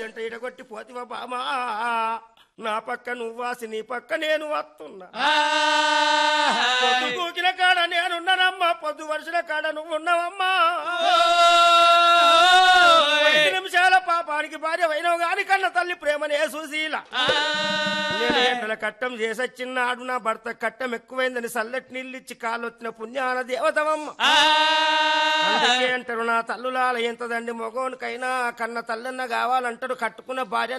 గంట ఇడగొట్టి పోతివా బామా నా పక్క నువ్వాసి నీ పక్క నేను వస్తున్నా పొద్దు కూకిన కాడ నేనున్నానమ్మా పొద్దు వర్షల కాడ నువ్వు ఉన్నావమ్మా ఐదు నిమిషాల పాపానికి భార్య వైనవు గాని కన్న తల్లి ప్రేమనే సుశీల నేను ఎండల కట్టం చేసొచ్చిన్నాడు నా భర్త కట్టం ఎక్కువైందని సల్లటి నీళ్ళిచ్చి కాలొచ్చిన పుణ్యాన దేవతమమ్మ అందుకే అంటారు నా తల్లులాల ఎంతదండి మగోనికైనా కన్న తల్లన్న కావాలంటాడు కట్టుకున్న భార్య